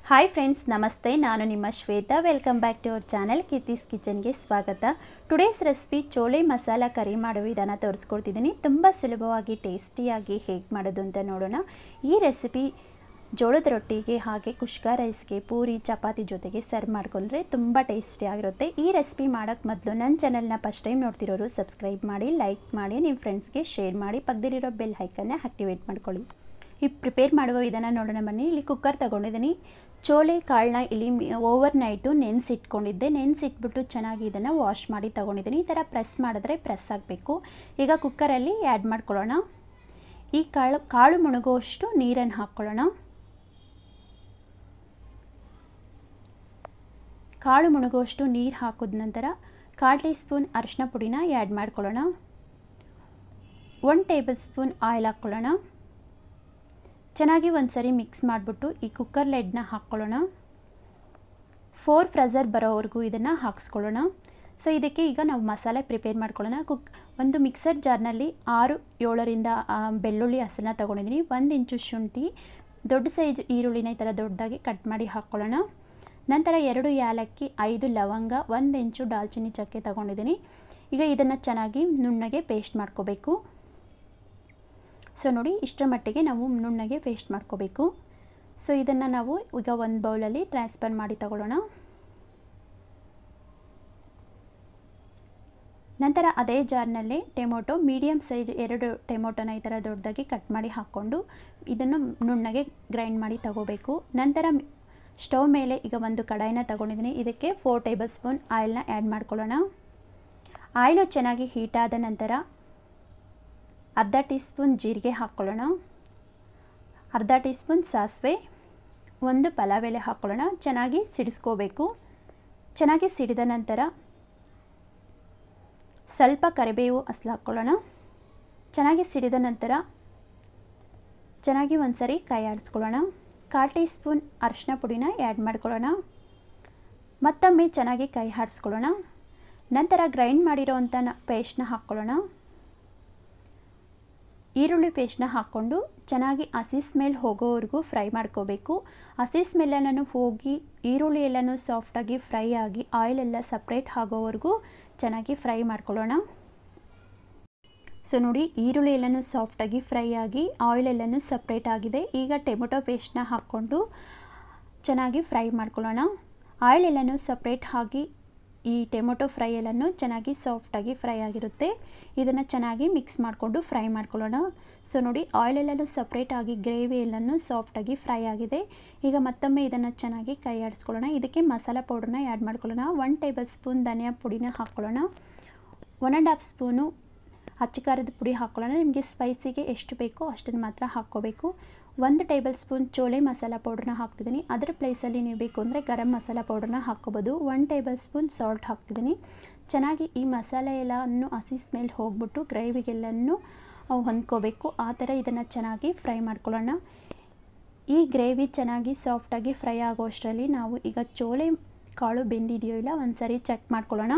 hi friends ನಮಸ್ತೆ ನಾನು ನಿಮ್ಮ Shweta welcome back to our channel Keerthi's ಕಿಚನ್ಗೆ ಸ್ವಾಗತ today's recipe chole masala curry ಮಾಡೋ ವಿಧಾನ ತೋರಿಸ್ಕೊಡ್ತಿದ್ದೀನಿ ತುಂಬ ಸುಲಭವಾಗಿ ಟೇಸ್ಟಿಯಾಗಿ ಹೇಗೆ ಮಾಡೋದು ಅಂತ ನೋಡೋಣ ಈ ರೆಸಿಪಿ ಜೋಳದ ರೊಟ್ಟಿಗೆ ಹಾಗೆ ಕುಷ್ಕ ರೈಸ್ಗೆ ಪೂರಿ ಚಪಾತಿ ಜೊತೆಗೆ ಸರ್ವ್ ಮಾಡ್ಕೊಂಡ್ರೆ ತುಂಬ ಟೇಸ್ಟಿಯಾಗಿರುತ್ತೆ ಈ ರೆಸಿಪಿ ಮಾಡೋಕ್ಕೆ ಮೊದಲು ನನ್ನ ಚಾನಲ್ನ ಫಸ್ಟ್ ಟೈಮ್ ನೋಡ್ತಿರೋರು ಸಬ್ಸ್ಕ್ರೈಬ್ ಮಾಡಿ ಲೈಕ್ ಮಾಡಿ ನಿಮ್ಮ ಫ್ರೆಂಡ್ಸ್ಗೆ ಶೇರ್ ಮಾಡಿ ಪಕ್ಕದಲ್ಲಿರೋ ಬೆಲ್ ಹೈಕನ್ನ ಆಕ್ಟಿವೇಟ್ ಮಾಡ್ಕೊಳ್ಳಿ ಈ ಪ್ರಿಪೇರ್ ಮಾಡುವ ವಿಧಾನ ನೋಡೋಣ ಬನ್ನಿ ಇಲ್ಲಿ ಕುಕ್ಕರ್ ತೊಗೊಂಡಿದ್ದೀನಿ ಚೋಲೆ ಕಾಳನ್ನ ಇಲ್ಲಿ ಓವರ್ ನೈಟು ನೆನೆಸಿಟ್ಕೊಂಡಿದ್ದೆ ನೆನೆಸಿಟ್ಬಿಟ್ಟು ಚೆನ್ನಾಗಿ ಇದನ್ನು ವಾಶ್ ಮಾಡಿ ತೊಗೊಂಡಿದ್ದೀನಿ ಈ ಥರ ಪ್ರೆಸ್ ಮಾಡಿದ್ರೆ ಪ್ರೆಸ್ ಆಗಬೇಕು ಈಗ ಕುಕ್ಕರಲ್ಲಿ ಆ್ಯಡ್ ಮಾಡ್ಕೊಳ್ಳೋಣ ಈ ಕಾಳು ಕಾಳು ಮುಳುಗುವಷ್ಟು ನೀರನ್ನು ಹಾಕ್ಕೊಳ್ಳೋಣ ಕಾಳು ಮುಳುಗುವಷ್ಟು ನೀರು ಹಾಕಿದ ನಂತರ ಕಾಲು ಟೀ ಸ್ಪೂನ್ ಅರಿಶಿನ ಪುಡಿನ ಆ್ಯಡ್ ಮಾಡ್ಕೊಳ್ಳೋಣ ಒನ್ ಟೇಬಲ್ ಸ್ಪೂನ್ ಆಯಿಲ್ ಹಾಕ್ಕೊಳ್ಳೋಣ ಚೆನ್ನಾಗಿ ಒಂದು ಸರಿ ಮಿಕ್ಸ್ ಮಾಡಿಬಿಟ್ಟು ಈ ಕುಕ್ಕರ್ ಲೆಡ್ನ ಹಾಕ್ಕೊಳ್ಳೋಣ ಫೋರ್ ಫ್ರಜರ್ ಬರೋವರೆಗೂ ಇದನ್ನು ಹಾಕ್ಸ್ಕೊಳ್ಳೋಣ ಸೊ ಇದಕ್ಕೆ ಈಗ ನಾವು ಮಸಾಲೆ ಪ್ರಿಪೇರ್ ಮಾಡ್ಕೊಳ್ಳೋಣ ಕುಕ್ ಒಂದು ಮಿಕ್ಸರ್ ಜಾರ್ನಲ್ಲಿ ಆರು ಏಳರಿಂದ ಬೆಳ್ಳುಳ್ಳಿ ಹಸನ್ನ ತೊಗೊಂಡಿದ್ದೀನಿ ಒಂದು ಇಂಚು ಶುಂಠಿ ದೊಡ್ಡ ಸೈಜ್ ಈರುಳ್ಳಿನ ಈ ಥರ ದೊಡ್ಡದಾಗಿ ಕಟ್ ಮಾಡಿ ಹಾಕ್ಕೊಳ್ಳೋಣ ನಂತರ ಎರಡು ಯಾಲಕ್ಕಿ ಐದು ಲವಂಗ ಒಂದು ಇಂಚು ದಾಲ್ಚಿನ್ನಿ ಚಕ್ಕೆ ತೊಗೊಂಡಿದ್ದೀನಿ ಈಗ ಇದನ್ನು ಚೆನ್ನಾಗಿ ನುಣ್ಣಗೆ ಪೇಸ್ಟ್ ಮಾಡ್ಕೋಬೇಕು ಸೊ ನೋಡಿ ಇಷ್ಟರ ಮಟ್ಟಿಗೆ ನಾವು ನುಣ್ಣಗೆ ಪೇಸ್ಟ್ ಮಾಡ್ಕೋಬೇಕು ಸೊ ಇದನ್ನು ನಾವು ಈಗ ಒಂದು ಬೌಲಲ್ಲಿ ಟ್ರಾನ್ಸ್ಫರ್ ಮಾಡಿ ತಗೊಳ್ಳೋಣ ನಂತರ ಅದೇ ಜಾರ್ನಲ್ಲೇ ಟೊಮೊಟೊ ಮೀಡಿಯಮ್ ಸೈಜ್ ಎರಡು ಟೊಮೊಟೊನ ಈ ಥರ ದೊಡ್ಡದಾಗಿ ಕಟ್ ಮಾಡಿ ಹಾಕ್ಕೊಂಡು ಇದನ್ನು ನುಣ್ಣಗೆ ಗ್ರೈಂಡ್ ಮಾಡಿ ತಗೋಬೇಕು ನಂತರ ಸ್ಟವ್ ಮೇಲೆ ಈಗ ಒಂದು ಕಡಾಯಿನ ತಗೊಂಡಿದ್ದೀನಿ ಇದಕ್ಕೆ ಫೋರ್ ಟೇಬಲ್ ಸ್ಪೂನ್ ಆಯಿಲ್ನ ಆ್ಯಡ್ ಮಾಡ್ಕೊಳ್ಳೋಣ ಆಯಿಲು ಚೆನ್ನಾಗಿ ಹೀಟ್ ಆದ ನಂತರ ಅರ್ಧ ಟೀ ಸ್ಪೂನ್ ಜೀರಿಗೆ ಹಾಕ್ಕೊಳ್ಳೋಣ ಅರ್ಧ ಟೀ ಸ್ಪೂನ್ ಸಾಸಿವೆ ಒಂದು ಪಲಾವ್ ಎಲೆ ಹಾಕ್ಕೊಳ್ಳೋಣ ಚೆನ್ನಾಗಿ ಸಿಡಿಸ್ಕೋಬೇಕು ಚೆನ್ನಾಗಿ ಸಿಡಿದ ನಂತರ ಸ್ವಲ್ಪ ಕರಿಬೇವು ಹಸ್ಲು ಹಾಕ್ಕೊಳ್ಳೋಣ ಚೆನ್ನಾಗಿ ಸಿಡಿದ ನಂತರ ಚೆನ್ನಾಗಿ ಒಂದು ಸರಿ ಕೈ ಆಡಿಸ್ಕೊಳ್ಳೋಣ ಕಾಲು ಟೀ ಸ್ಪೂನ್ ಅರಿಶಿನ ಪುಡಿನ ಆ್ಯಡ್ ಮಾಡ್ಕೊಳ್ಳೋಣ ಮತ್ತೊಮ್ಮೆ ಚೆನ್ನಾಗಿ ಕೈ ಆಡಿಸ್ಕೊಳ್ಳೋಣ ನಂತರ ಗ್ರೈಂಡ್ ಮಾಡಿರೋವಂಥ ಪೇಸ್ಟ್ನ ಹಾಕ್ಕೊಳ್ಳೋಣ ಈರುಳ್ಳಿ ಪೇಸ್ಟ್ನ ಹಾಕ್ಕೊಂಡು ಚೆನ್ನಾಗಿ ಹಸಿ ಸ್ಮೆಲ್ ಹೋಗೋವರೆಗೂ ಫ್ರೈ ಮಾಡ್ಕೋಬೇಕು ಹಸಿ ಸ್ಮೆಲ್ಲನ್ನು ಹೋಗಿ ಈರುಳ್ಳಿ ಎಲ್ಲನೂ ಸಾಫ್ಟಾಗಿ ಫ್ರೈ ಆಗಿ ಆಯಿಲ್ ಎಲ್ಲ ಸಪ್ರೇಟ್ ಆಗೋವರೆಗೂ ಚೆನ್ನಾಗಿ ಫ್ರೈ ಮಾಡ್ಕೊಳ್ಳೋಣ ಸೊ ನೋಡಿ ಈರುಳ್ಳಿ ಎಲ್ಲನೂ ಸಾಫ್ಟಾಗಿ ಫ್ರೈ ಆಗಿ ಆಯಿಲ್ ಎಲ್ಲನೂ ಸಪ್ರೇಟ್ ಆಗಿದೆ ಈಗ ಟೊಮೊಟೊ ಪೇಸ್ಟ್ನ ಹಾಕ್ಕೊಂಡು ಚೆನ್ನಾಗಿ ಫ್ರೈ ಮಾಡ್ಕೊಳ್ಳೋಣ ಆಯಿಲ್ ಎಲ್ಲನೂ ಸಪ್ರೇಟ್ ಆಗಿ ಈ ಟೊಮೊಟೊ ಫ್ರೈ ಎಲ್ಲನೂ ಚೆನ್ನಾಗಿ ಸಾಫ್ಟಾಗಿ ಫ್ರೈ ಆಗಿರುತ್ತೆ ಇದನ್ನು ಚೆನ್ನಾಗಿ ಮಿಕ್ಸ್ ಮಾಡಿಕೊಂಡು ಫ್ರೈ ಮಾಡ್ಕೊಳ್ಳೋಣ ಸೊ ನೋಡಿ ಆಯಿಲ್ ಎಲ್ಲನೂ ಸಪ್ರೇಟ್ ಆಗಿ ಗ್ರೇವಿ ಎಲ್ಲನೂ ಸಾಫ್ಟಾಗಿ ಫ್ರೈ ಆಗಿದೆ ಈಗ ಮತ್ತೊಮ್ಮೆ ಇದನ್ನು ಚೆನ್ನಾಗಿ ಕೈ ಆಡಿಸ್ಕೊಳ್ಳೋಣ ಇದಕ್ಕೆ ಮಸಾಲ ಪೌಡ್ರನ್ನ ಆ್ಯಡ್ ಮಾಡ್ಕೊಳ್ಳೋಣ ಒನ್ ಟೇಬಲ್ ಸ್ಪೂನ್ ಧನಿಯಾ ಪುಡಿನ ಹಾಕ್ಕೊಳ್ಳೋಣ ಒನ್ ಆ್ಯಂಡ್ ಹಾಫ್ ಸ್ಪೂನು ಹಚ್ಚ ಖಾರದ ಪುಡಿ ಹಾಕ್ಕೊಳ್ಳೋಣ ನಿಮಗೆ ಸ್ಪೈಸಿಗೆ ಎಷ್ಟು ಬೇಕೋ ಅಷ್ಟನ್ನು ಮಾತ್ರ ಹಾಕ್ಕೋಬೇಕು ಒಂದು ಟೇಬಲ್ ಸ್ಪೂನ್ ಚೋಲೆ ಮಸಾಲ ಪೌಡ್ರನ್ನ ಹಾಕ್ತಿದ್ದೀನಿ ಅದರ ಪ್ಲೇಸಲ್ಲಿ ನೀವು ಬೇಕು ಅಂದರೆ ಗರಂ ಮಸಾಲ ಪೌಡ್ರನ್ನ ಹಾಕ್ಕೋಬೋದು ಒನ್ ಟೇಬಲ್ ಸ್ಪೂನ್ ಸಾಲ್ಟ್ ಹಾಕ್ತಿದ್ದೀನಿ ಚೆನ್ನಾಗಿ ಈ ಮಸಾಲೆ ಎಲ್ಲನೂ ಹಸಿ ಸ್ಮೆಲ್ ಹೋಗ್ಬಿಟ್ಟು ಗ್ರೇವಿಗೆಲ್ಲನೂ ಹೊಂದ್ಕೋಬೇಕು ಆ ಥರ ಇದನ್ನು ಚೆನ್ನಾಗಿ ಫ್ರೈ ಮಾಡ್ಕೊಳ್ಳೋಣ ಈ ಗ್ರೇವಿ ಚೆನ್ನಾಗಿ ಸಾಫ್ಟಾಗಿ ಫ್ರೈ ಆಗೋ ಅಷ್ಟರಲ್ಲಿ ನಾವು ಈಗ ಚೋಲೆ ಕಾಳು ಬೆಂದಿದೆಯೋ ಇಲ್ಲ ಒಂದು ಸರಿ ಚೆಕ್ ಮಾಡ್ಕೊಳ್ಳೋಣ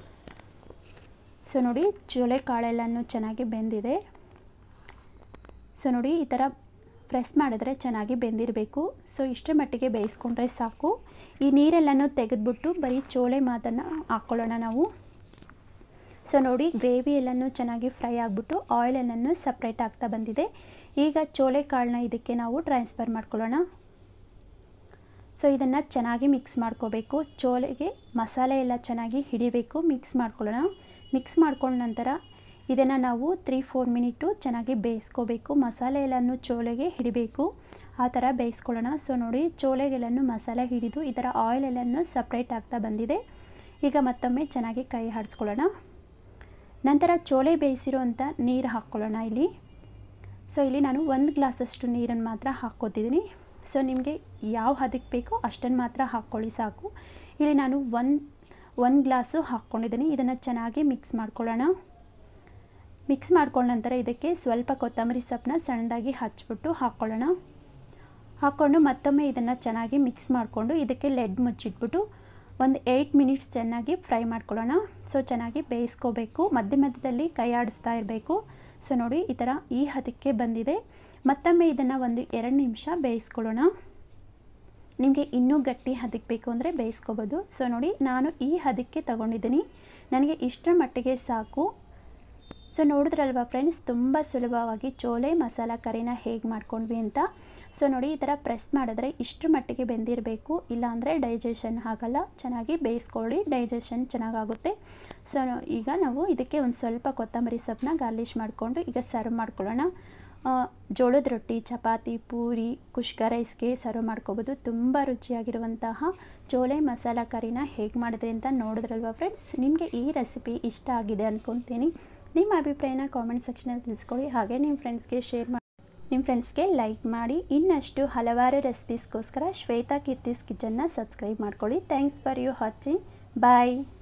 ಸೊ ನೋಡಿ ಚೋಲೆ ಕಾಳೆಲ್ಲನೂ ಚೆನ್ನಾಗಿ ಬೆಂದಿದೆ ಸೊ ನೋಡಿ ಈ ಥರ ಪ್ರೆಸ್ ಮಾಡಿದ್ರೆ ಚೆನ್ನಾಗಿ ಬೆಂದಿರಬೇಕು ಸೊ ಇಷ್ಟರ ಮಟ್ಟಿಗೆ ಬೇಯಿಸ್ಕೊಂಡ್ರೆ ಸಾಕು ಈ ನೀರೆಲ್ಲನೂ ತೆಗೆದ್ಬಿಟ್ಟು ಬರೀ ಚೋಲೆ ಮಾತನ್ನು ಹಾಕ್ಕೊಳ್ಳೋಣ ನಾವು ಸೊ ನೋಡಿ ಗ್ರೇವಿ ಎಲ್ಲನೂ ಚೆನ್ನಾಗಿ ಫ್ರೈ ಆಗಿಬಿಟ್ಟು ಆಯಿಲ್ ಎಲ್ಲನೂ ಸಪ್ರೇಟ್ ಆಗ್ತಾ ಬಂದಿದೆ ಈಗ ಚೋಲೆ ಕಾಳನ್ನ ಇದಕ್ಕೆ ನಾವು ಟ್ರಾನ್ಸ್ಫರ್ ಮಾಡ್ಕೊಳ್ಳೋಣ ಸೊ ಇದನ್ನು ಚೆನ್ನಾಗಿ ಮಿಕ್ಸ್ ಮಾಡ್ಕೋಬೇಕು ಚೋಲೆಗೆ ಮಸಾಲೆ ಎಲ್ಲ ಚೆನ್ನಾಗಿ ಹಿಡಿಬೇಕು ಮಿಕ್ಸ್ ಮಾಡ್ಕೊಳ್ಳೋಣ ಮಿಕ್ಸ್ ಮಾಡ್ಕೊಂಡ ನಂತರ ಇದನ್ನು ನಾವು ತ್ರೀ ಫೋರ್ ಮಿನಿಟು ಚೆನ್ನಾಗಿ ಬೇಯಿಸ್ಕೋಬೇಕು ಮಸಾಲೆ ಎಲ್ಲನೂ ಚೋಲೆಗೆ ಹಿಡಿಬೇಕು ಆ ಥರ ಬೇಯಿಸ್ಕೊಳ್ಳೋಣ ಸೊ ನೋಡಿ ಚೋಲೆಗೆಲ್ಲನೂ ಮಸಾಲೆ ಹಿಡಿದು ಈ ಥರ ಆಯಿಲ್ ಎಲ್ಲನೂ ಸಪ್ರೇಟ್ ಆಗ್ತಾ ಬಂದಿದೆ ಈಗ ಮತ್ತೊಮ್ಮೆ ಚೆನ್ನಾಗಿ ಕೈ ಆಡಿಸ್ಕೊಳ್ಳೋಣ ನಂತರ ಚೋಲೆ ಬೇಯಿಸಿರೋ ಅಂಥ ನೀರು ಹಾಕ್ಕೊಳ್ಳೋಣ ಇಲ್ಲಿ ಸೊ ಇಲ್ಲಿ ನಾನು ಒಂದು ಗ್ಲಾಸಷ್ಟು ನೀರನ್ನು ಮಾತ್ರ ಹಾಕ್ಕೋತಿದ್ದೀನಿ ಸೊ ನಿಮಗೆ ಯಾವ ಹದಕ್ಕೆ ಬೇಕೋ ಅಷ್ಟನ್ನು ಮಾತ್ರ ಹಾಕ್ಕೊಳ್ಳಿ ಸಾಕು ಇಲ್ಲಿ ನಾನು ಒಂದು ಒಂದು ಗ್ಲಾಸು ಹಾಕ್ಕೊಂಡಿದ್ದೀನಿ ಇದನ್ನು ಚೆನ್ನಾಗಿ ಮಿಕ್ಸ್ ಮಾಡ್ಕೊಳ್ಳೋಣ ಮಿಕ್ಸ್ ಮಾಡ್ಕೊಂಡ ನಂತರ ಇದಕ್ಕೆ ಸ್ವಲ್ಪ ಕೊತ್ತಂಬರಿ ಸೊಪ್ಪನ್ನ ಸಣ್ಣದಾಗಿ ಹಚ್ಬಿಟ್ಟು ಹಾಕ್ಕೊಳ್ಳೋಣ ಹಾಕ್ಕೊಂಡು ಮತ್ತೊಮ್ಮೆ ಇದನ್ನು ಚೆನ್ನಾಗಿ ಮಿಕ್ಸ್ ಮಾಡಿಕೊಂಡು ಇದಕ್ಕೆ ಲೆಡ್ ಮುಚ್ಚಿಟ್ಬಿಟ್ಟು ಒಂದು ಏಯ್ಟ್ ಮಿನಿಟ್ಸ್ ಚೆನ್ನಾಗಿ ಫ್ರೈ ಮಾಡ್ಕೊಳ್ಳೋಣ ಸೊ ಚೆನ್ನಾಗಿ ಬೇಯಿಸ್ಕೋಬೇಕು ಮಧ್ಯ ಮಧ್ಯದಲ್ಲಿ ಕೈ ಆಡಿಸ್ತಾ ಇರಬೇಕು ಸೊ ನೋಡಿ ಈ ಥರ ಈ ಹದಕ್ಕೆ ಬಂದಿದೆ ಮತ್ತೊಮ್ಮೆ ಇದನ್ನು ಒಂದು ಎರಡು ನಿಮಿಷ ಬೇಯಿಸ್ಕೊಳ್ಳೋಣ ನಿಮಗೆ ಇನ್ನೂ ಗಟ್ಟಿ ಹದಕ್ಕೆ ಬೇಕು ಅಂದರೆ ಬೇಯಿಸ್ಕೋಬೋದು ಸೊ ನೋಡಿ ನಾನು ಈ ಹದಕ್ಕೆ ತಗೊಂಡಿದ್ದೀನಿ ನನಗೆ ಇಷ್ಟರ ಮಟ್ಟಿಗೆ ಸಾಕು ಸೊ ನೋಡಿದ್ರಲ್ವಾ ಫ್ರೆಂಡ್ಸ್ ತುಂಬ ಸುಲಭವಾಗಿ ಚೋಲೆ ಮಸಾಲ ಕರಿನ ಹೇಗೆ ಮಾಡ್ಕೊಂಡ್ವಿ ಅಂತ ಸೊ ನೋಡಿ ಈ ಥರ ಪ್ರೆಸ್ ಮಾಡಿದ್ರೆ ಇಷ್ಟರ ಮಟ್ಟಿಗೆ ಬೆಂದಿರಬೇಕು ಇಲ್ಲಾಂದರೆ ಡೈಜೆಷನ್ ಆಗಲ್ಲ ಚೆನ್ನಾಗಿ ಬೇಯಿಸ್ಕೊಳ್ಳಿ ಡೈಜೆಷನ್ ಚೆನ್ನಾಗಾಗುತ್ತೆ ಸೊ ಈಗ ನಾವು ಇದಕ್ಕೆ ಒಂದು ಸ್ವಲ್ಪ ಕೊತ್ತಂಬರಿ ಸೊಪ್ಪನ್ನ ಗಾರ್ಲಿಷ್ ಮಾಡಿಕೊಂಡು ಈಗ ಸರ್ವ್ ಮಾಡ್ಕೊಳ್ಳೋಣ ಜೋಳದ ರೊಟ್ಟಿ ಚಪಾತಿ ಪೂರಿ ಕುಷ್ಕ ರೈಸ್ಗೆ ಸರ್ವ್ ಮಾಡ್ಕೋಬೋದು ತುಂಬ ರುಚಿಯಾಗಿರುವಂತಹ ಚೋಲೆ ಮಸಾಲ ಕರಿನ ಹೇಗೆ ಮಾಡಿದೆ ಅಂತ ನೋಡಿದ್ರಲ್ವ ಫ್ರೆಂಡ್ಸ್ ನಿಮಗೆ ಈ ರೆಸಿಪಿ ಇಷ್ಟ ಆಗಿದೆ ಅಂದ್ಕೊತೀನಿ ನಿಮ್ಮ ಅಭಿಪ್ರಾಯನ ಕಾಮೆಂಟ್ ಸೆಕ್ಷನಲ್ಲಿ ತಿಳಿಸ್ಕೊಳ್ಳಿ ಹಾಗೆ ನಿಮ್ಮ ಫ್ರೆಂಡ್ಸ್ಗೆ ಶೇರ್ ಮಾಡಿ ನಿಮ್ಮ ಫ್ರೆಂಡ್ಸ್ಗೆ ಲೈಕ್ ಮಾಡಿ ಇನ್ನಷ್ಟು ಹಲವಾರು ರೆಸಿಪೀಸ್ಗೋಸ್ಕರ ಶ್ವೇತಾ ಕೀರ್ತಿಸ್ ಕಿಚನ್ನ ಸಬ್ಸ್ಕ್ರೈಬ್ ಮಾಡ್ಕೊಳ್ಳಿ thanks for you watching bye